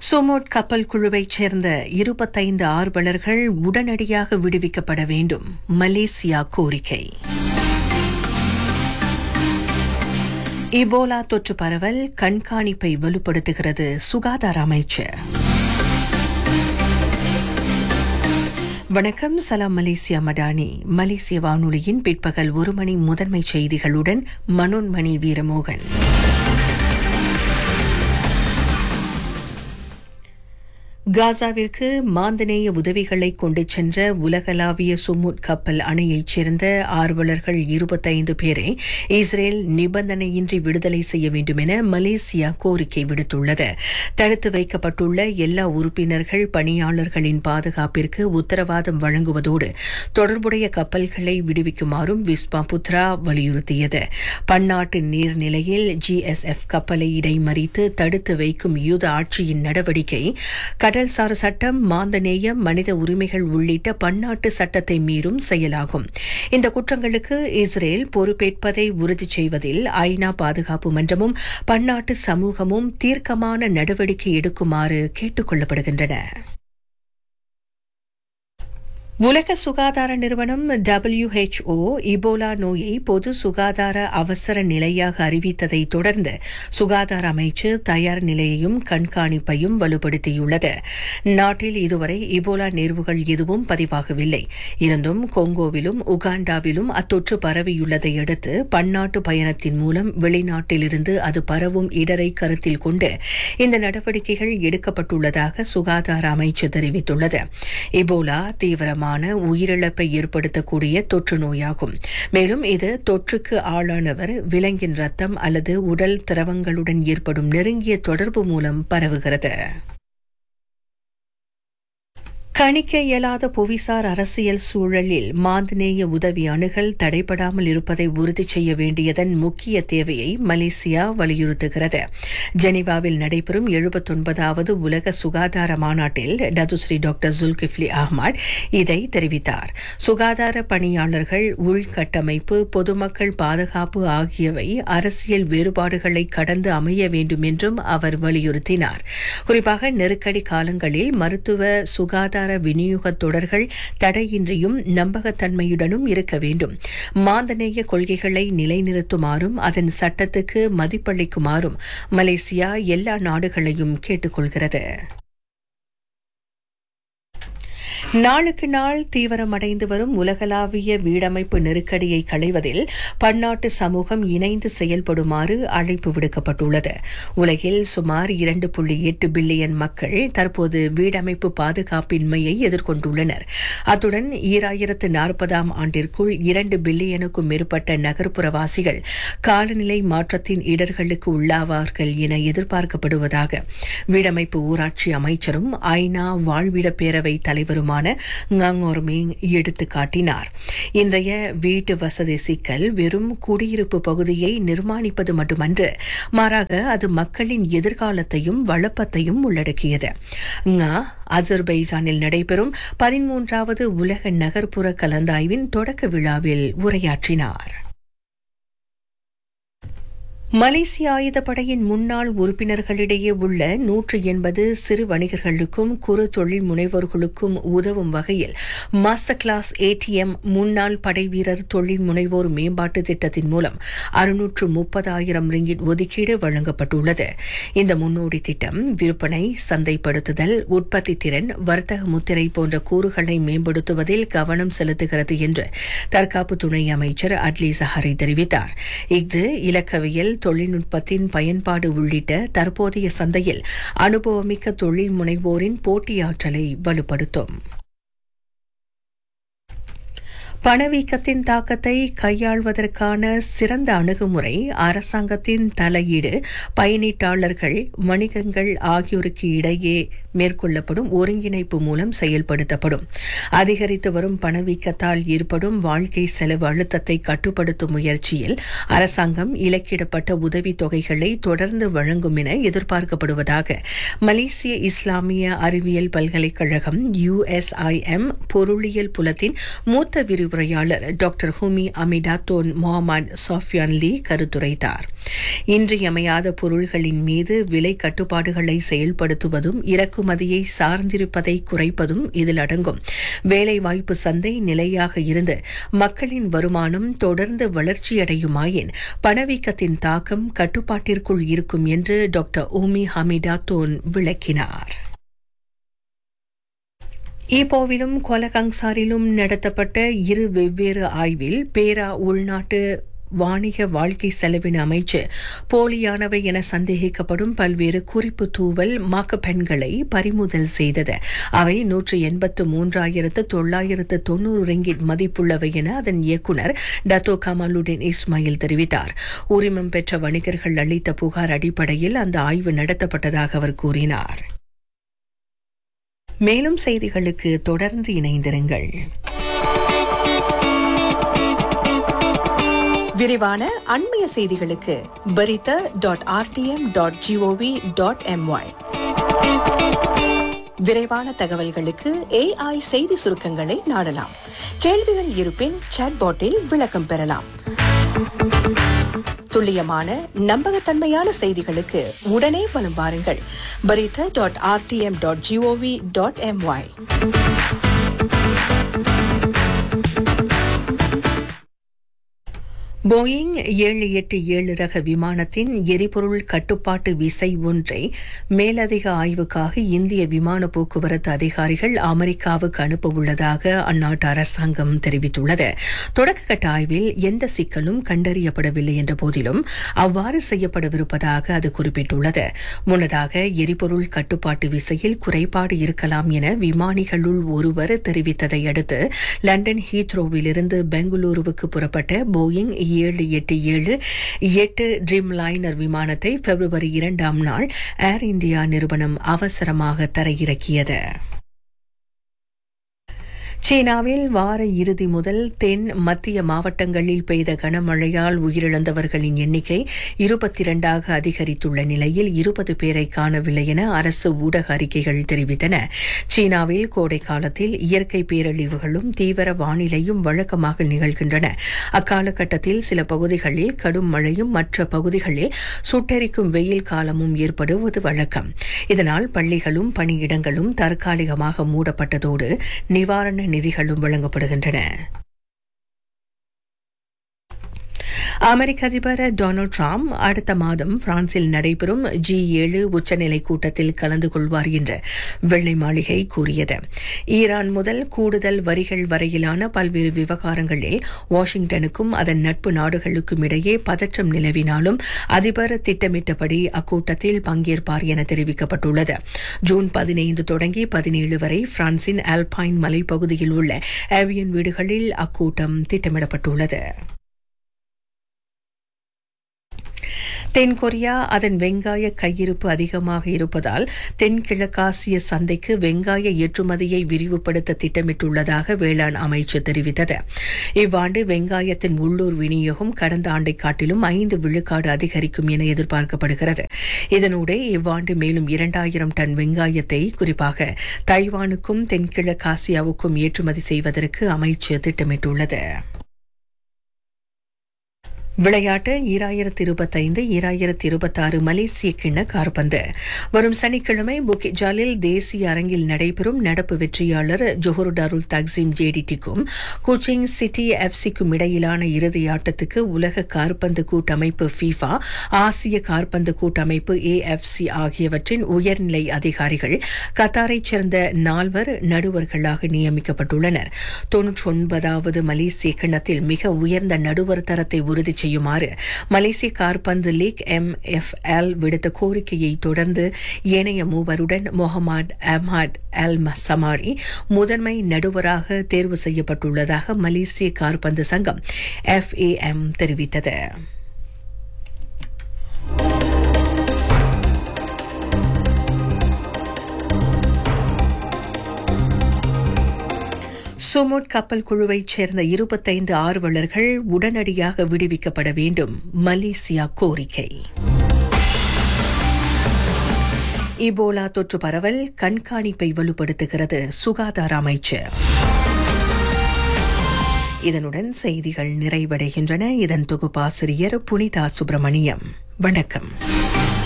Sumud கப்பல் குழுவைச் சேர்ந்த இருபத்தைந்து ஆர்வலர்கள் உடனடியாக விடுவிக்கப்பட வேண்டும் மலேசியா கோரிக்கை இபோலா தொற்று பரவல் கண்காணிப்பை வலுப்படுத்துகிறது சுகாதார அமைச்சர் வணக்கம் சலாம் மலேசியா மடானி மலேசிய வானொலியின் பிற்பகல் ஒரு மணி முதன்மை செய்திகளுடன் மனோன்மணி வீரமோகன் காசாவிற்கு மாந்தநேய உதவிகளை கொண்டு சென்ற உலகளாவிய சுமுட் கப்பல் அணையைச் சேர்ந்த ஆர்வலர்கள் இருபத்தைந்து பேரை இஸ்ரேல் நிபந்தனையின்றி விடுதலை செய்ய வேண்டும் என மலேசியா கோரிக்கை விடுத்துள்ளது தடுத்து வைக்கப்பட்டுள்ள எல்லா உறுப்பினர்கள் பணியாளர்களின் பாதுகாப்பிற்கு உத்தரவாதம் வழங்குவதோடு தொடர்புடைய கப்பல்களை விடுவிக்குமாறும் விஸ்வா புத்ரா வலியுறுத்தியது பன்னாட்டு நீர்நிலையில் ஜிஎஸ்எஃப் கப்பலை இடைமறித்து தடுத்து வைக்கும் யூத ஆட்சியின் நடவடிக்கை கடல்சார் சட்டம் மாந்தநேயம் மனித உரிமைகள் உள்ளிட்ட பன்னாட்டு சட்டத்தை மீறும் செயலாகும் இந்த குற்றங்களுக்கு இஸ்ரேல் பொறுப்பேற்பதை உறுதி செய்வதில் ஐநா பாதுகாப்பு மன்றமும் பன்னாட்டு சமூகமும் தீர்க்கமான நடவடிக்கை எடுக்குமாறு கேட்டுக் கொள்ளப்படுகின்றன உலக சுகாதார நிறுவனம் டபிள்யூஹெச்ஓ இபோலா நோயை பொது சுகாதார அவசர நிலையாக அறிவித்ததை தொடர்ந்து சுகாதார அமைச்சு தயார் நிலையையும் கண்காணிப்பையும் வலுப்படுத்தியுள்ளது நாட்டில் இதுவரை இபோலா நேர்வுகள் எதுவும் பதிவாகவில்லை இருந்தும் கொங்கோவிலும் உகாண்டாவிலும் அத்தொற்று பரவியுள்ளதை அடுத்து பன்னாட்டு பயணத்தின் மூலம் வெளிநாட்டிலிருந்து அது பரவும் இடரை கருத்தில் கொண்டு இந்த நடவடிக்கைகள் எடுக்கப்பட்டுள்ளதாக சுகாதார அமைச்சு தெரிவித்துள்ளது இபோலா தீவிரமாக தீவிரமான உயிரிழப்பை ஏற்படுத்தக்கூடிய தொற்று நோயாகும் மேலும் இது தொற்றுக்கு ஆளானவர் விலங்கின் ரத்தம் அல்லது உடல் திரவங்களுடன் ஏற்படும் நெருங்கிய தொடர்பு மூலம் பரவுகிறது கணிக்க இயலாத புவிசார் அரசியல் சூழலில் மாந்தநேய உதவி அணுகல் தடைபடாமல் இருப்பதை உறுதி செய்ய வேண்டியதன் முக்கிய தேவையை மலேசியா வலியுறுத்துகிறது ஜெனீவாவில் நடைபெறும் எழுபத்தொன்பதாவது உலக சுகாதார மாநாட்டில் டதுஸ்ரீ டாக்டர் ஜுல்கிஃப்லி அஹ்மத் இதை தெரிவித்தார் சுகாதார பணியாளர்கள் உள்கட்டமைப்பு பொதுமக்கள் பாதுகாப்பு ஆகியவை அரசியல் வேறுபாடுகளை கடந்து அமைய வேண்டும் என்றும் அவர் வலியுறுத்தினார் குறிப்பாக நெருக்கடி காலங்களில் மருத்துவ சுகாதார சுகாதார விநியோக தொடர்கள் தடையின்றியும் நம்பகத்தன்மையுடனும் இருக்க வேண்டும் மாந்தநேய கொள்கைகளை நிலைநிறுத்துமாறும் அதன் சட்டத்துக்கு மதிப்பளிக்குமாறும் மலேசியா எல்லா நாடுகளையும் கேட்டுக்கொள்கிறது நாளுக்கு நாள் தீவிரமடைந்து வரும் உலகளாவிய வீடமைப்பு நெருக்கடியை களைவதில் பன்னாட்டு சமூகம் இணைந்து செயல்படுமாறு அழைப்பு விடுக்கப்பட்டுள்ளது உலகில் சுமார் இரண்டு புள்ளி எட்டு பில்லியன் மக்கள் தற்போது வீடமைப்பு பாதுகாப்பின்மையை எதிர்கொண்டுள்ளனர் அத்துடன் ஈராயிரத்து நாற்பதாம் ஆண்டிற்குள் இரண்டு பில்லியனுக்கும் மேற்பட்ட நகர்ப்புறவாசிகள் காலநிலை மாற்றத்தின் இடர்களுக்கு உள்ளாவார்கள் என எதிர்பார்க்கப்படுவதாக வீடமைப்பு ஊராட்சி அமைச்சரும் ஐநா வாழ்விட பேரவை தலைவருமான ngangorming எடுத்து காட்டினார் இன்றைய வீட்டு வசதி சிக்கல் வெறும் குடியிருப்பு பகுதியை நிர்மாணிப்பது மட்டுமன்று மாறாக அது மக்களின் எதிர்காலத்தையும் வளப்பத்தையும் உள்ளடக்கியது அஜர்பைஜானில் நடைபெறும் பதிமூன்றாவது உலக நகர்ப்புற கலந்தாய்வின் தொடக்க விழாவில் உரையாற்றினார் மலேசிய ஆயுதப்படையின் முன்னாள் உறுப்பினர்களிடையே உள்ள நூற்று எண்பது சிறு வணிகர்களுக்கும் குறு தொழில் முனைவோர்களுக்கும் உதவும் வகையில் மாஸ்டர் கிளாஸ் ஏடிஎம் முன்னாள் படை வீரர் தொழில் முனைவோர் மேம்பாட்டு திட்டத்தின் மூலம் அறுநூற்று முப்பதாயிரம் ரிங்கிட் ஒதுக்கீடு வழங்கப்பட்டுள்ளது இந்த முன்னோடி திட்டம் விற்பனை சந்தைப்படுத்துதல் உற்பத்தி திறன் வர்த்தக முத்திரை போன்ற கூறுகளை மேம்படுத்துவதில் கவனம் செலுத்துகிறது என்று தற்காப்பு துணை அமைச்சர் அட்லி சஹாரி தெரிவித்தார் இஃது இலக்கவியல் தொழில்நுட்பத்தின் பயன்பாடு உள்ளிட்ட தற்போதைய சந்தையில் அனுபவமிக்க தொழில் முனைவோரின் போட்டியாற்றலை வலுப்படுத்தும் பணவீக்கத்தின் தாக்கத்தை கையாள்வதற்கான சிறந்த அணுகுமுறை அரசாங்கத்தின் தலையீடு பயனீட்டாளர்கள் வணிகங்கள் ஆகியோருக்கு இடையே மேற்கொள்ளப்படும் ஒருங்கிணைப்பு மூலம் செயல்படுத்தப்படும் அதிகரித்து வரும் பணவீக்கத்தால் ஏற்படும் வாழ்க்கை செலவு அழுத்தத்தை கட்டுப்படுத்தும் முயற்சியில் அரசாங்கம் இலக்கிடப்பட்ட உதவித் தொகைகளை தொடர்ந்து வழங்கும் என எதிர்பார்க்கப்படுவதாக மலேசிய இஸ்லாமிய அறிவியல் பல்கலைக்கழகம் யுஎஸ்ஐஎம் பொருளியல் புலத்தின் மூத்த விரிவு விரிவுரையாளர் doctor Humi Amidathon Muhammad Sofian Lee கருத்துரைத்தார் இன்றியமையாத பொருள்களின் மீது விலை கட்டுப்பாடுகளை செயல்படுத்துவதும் இறக்குமதியை சார்ந்திருப்பதை குறைப்பதும் இதில் அடங்கும் வேலைவாய்ப்பு சந்தை நிலையாக இருந்து மக்களின் வருமானம் தொடர்ந்து வளர்ச்சியடையுமாயின் பணவீக்கத்தின் தாக்கம் கட்டுப்பாட்டிற்குள் இருக்கும் என்று டாக்டர் ஊமி ஹமிடாத்தோன் விளக்கினார் ஈப்போவிலும் கொலகங்சாரிலும் நடத்தப்பட்ட இரு வெவ்வேறு ஆய்வில் பேரா உள்நாட்டு வாணிக வாழ்க்கை செலவின அமைச்சு போலியானவை என சந்தேகிக்கப்படும் பல்வேறு குறிப்பு தூவல் மாக்க பெண்களை பறிமுதல் செய்தது அவை நூற்று எண்பத்து மூன்றாயிரத்து தொள்ளாயிரத்து தொன்னூறு ரிங்கிட் மதிப்புள்ளவை என அதன் இயக்குநர் டத்தோ கமாலுடன் இஸ்மாயில் தெரிவித்தார் உரிமம் பெற்ற வணிகர்கள் அளித்த புகார் அடிப்படையில் அந்த ஆய்வு நடத்தப்பட்டதாக அவர் கூறினார் மேலும் செய்திகளுக்கு தொடர்ந்து இணைந்திருங்கள் விரிவான அண்மைய செய்திகளுக்கு Berita dot RTM dot GOV dot MY விரைவான தகவல்களுக்கு ஏஐ செய்தி சுருக்கங்களை நாடலாம் கேள்விகள் இருப்பின் சாட்பாட்டில் விளக்கம் பெறலாம் துல்லியமான நம்பகத்தன்மையான செய்திகளுக்கு உடனே வலம் வாருங்கள் Berita dot RTM dot GOV dot MY Boeing ஏழு எட்டு ஏழு ரக விமானத்தின் எரிபொருள் கட்டுப்பாட்டு விசை ஒன்றை மேலதிக ஆய்வுக்காக இந்திய விமான போக்குவரத்து அதிகாரிகள் அமெரிக்காவுக்கு அனுப்ப உள்ளதாக அந்நாட்டு அரசாங்கம் தெரிவித்துள்ளது தொடக்கக்கட்ட ஆய்வில் எந்த சிக்கலும் கண்டறியப்படவில்லை என்ற போதிலும் அவ்வாறு செய்யப்படவிருப்பதாக அது குறிப்பிட்டுள்ளது முன்னதாக எரிபொருள் கட்டுப்பாட்டு விசையில் குறைபாடு இருக்கலாம் என விமானிகளுள் ஒருவர் தெரிவித்ததை அடுத்து லண்டன் ஹீத்ரோவிலிருந்து பெங்களூருவுக்கு புறப்பட்ட போயிங் ஏழு எட்டு ஏழு எட்டு ட்ரீம் லைனர் விமானத்தை பிப்ரவரி இரண்டாம் நாள் ஏர் இந்தியா நிறுவனம் அவசரமாக தரையிறக்கியது சீனாவில் வார இறுதி முதல் தென் மத்திய மாவட்டங்களில் பெய்த கனமழையால் உயிரிழந்தவர்களின் எண்ணிக்கை இருபத்தி இரண்டாக அதிகரித்துள்ள நிலையில் இருபது பேரை காணவில்லை என அரசு ஊடக அறிக்கைகள் தெரிவித்தன சீனாவில் கோடை காலத்தில் இயற்கை பேரழிவுகளும் தீவிர வானிலையும் வழக்கமாக நிகழ்கின்றன அக்காலகட்டத்தில் சில பகுதிகளில் கடும் மழையும் மற்ற பகுதிகளில் சுட்டெரிக்கும் வெயில் காலமும் ஏற்படுவது வழக்கம் இதனால் பள்ளிகளும் பணியிடங்களும் தற்காலிகமாக மூடப்பட்டதோடு நிவாரண நிதிகளும் வழங்கப்படுகின்றன அமெரிக்க அதிபர் டொனால்டு டிரம்ப் அடுத்த மாதம் பிரான்சில் நடைபெறும் ஜி ஏழு உச்சநிலை கூட்டத்தில் கலந்து கொள்வார் என்று வெள்ளை மாளிகை கூறியது ஈரான் முதல் கூடுதல் வரிகள் வரையிலான பல்வேறு விவகாரங்களில் வாஷிங்டனுக்கும் அதன் நட்பு நாடுகளுக்கும் இடையே பதற்றம் நிலவினாலும் அதிபர் திட்டமிட்டபடி அக்கூட்டத்தில் பங்கேற்பார் என தெரிவிக்கப்பட்டுள்ளது ஜூன் பதினைந்து தொடங்கி பதினேழு வரை பிரான்சின் ஆல்பைன் மலைப்பகுதியில் உள்ள ஏவியன் வீடுகளில் அக்கூட்டம் திட்டமிடப்பட்டுள்ளது தென்கொரியா அதன் வெங்காய கையிருப்பு அதிகமாக இருப்பதால் தென்கிழக்காசிய சந்தைக்கு வெங்காய ஏற்றுமதியை விரிவுபடுத்த திட்டமிட்டுள்ளதாக வேளாண் அமைச்சு தெரிவித்தது இவ்வாண்டு வெங்காயத்தின் உள்ளூர் விநியோகம் கடந்த ஆண்டை காட்டிலும் ஐந்து விழுக்காடு அதிகரிக்கும் என எதிர்பார்க்கப்படுகிறது இதனூடே இவ்வாண்டு மேலும் இரண்டாயிரம் டன் வெங்காயத்தை குறிப்பாக தைவானுக்கும் தென்கிழக்காசியாவுக்கும் ஏற்றுமதி செய்வதற்கு அமைச்சு திட்டமிட்டுள்ளது விளையாட்டு ஈராயிரத்தி இருபத்தைந்து ஈராயிரத்தி இருபத்தாறு மலேசிய கிண்ண கார்பந்து வரும் சனிக்கிழமை புக்கிட் ஜாலில் தேசிய அரங்கில் நடைபெறும் நடப்பு வெற்றியாளர் ஜொஹர் டாருல் தக்ஸிம் ஜேடிடிக்கும் கோச்சிங் சிட்டி எஃப்சிக்கும் இடையிலான இறுதி ஆட்டத்துக்கு உலக கார்பந்து கூட்டமைப்பு ஃபீஃபா ஆசிய கார்பந்து கூட்டமைப்பு ஏஎஃப்சி ஆகியவற்றின் உயர்நிலை அதிகாரிகள் கத்தாரைச் சேர்ந்த நால்வர் நடுவர்களாக நியமிக்கப்பட்டுள்ளனர் தொன்னூற்றி ஒன்பதாவது மலேசிய கிண்ணத்தில் மிக உயர்ந்த நடுவர் தரத்தை உறுதி செய்யுமாறு மலேசிய கார்பந்து லீக் எம் எஃப் எல் விடுத்த கோரிக்கையை தொடர்ந்து ஏனைய மூவருடன் முகமது அஹ்மத் அல் சமாரி முதன்மை நடுவராக தேர்வு செய்யப்பட்டுள்ளதாக மலேசிய கார்பந்து சங்கம் எஃப்ஏஎம் தெரிவித்தது சுமுட் கப்பல் குழுவைச் சேர்ந்த இருபத்தைந்து ஆர்வலர்கள் உடனடியாக விடுவிக்கப்பட வேண்டும் மலேசியா கோரிக்கை இபோலா தொற்று பரவல் கண்காணிப்பை வலுப்படுத்துகிறது சுகாதார அமைச்சர் இதனுடன் செய்திகள் நிறைவடைகின்றன இதன் தொகுப்பாசிரியர் புனிதா சுப்பிரமணியம் வணக்கம்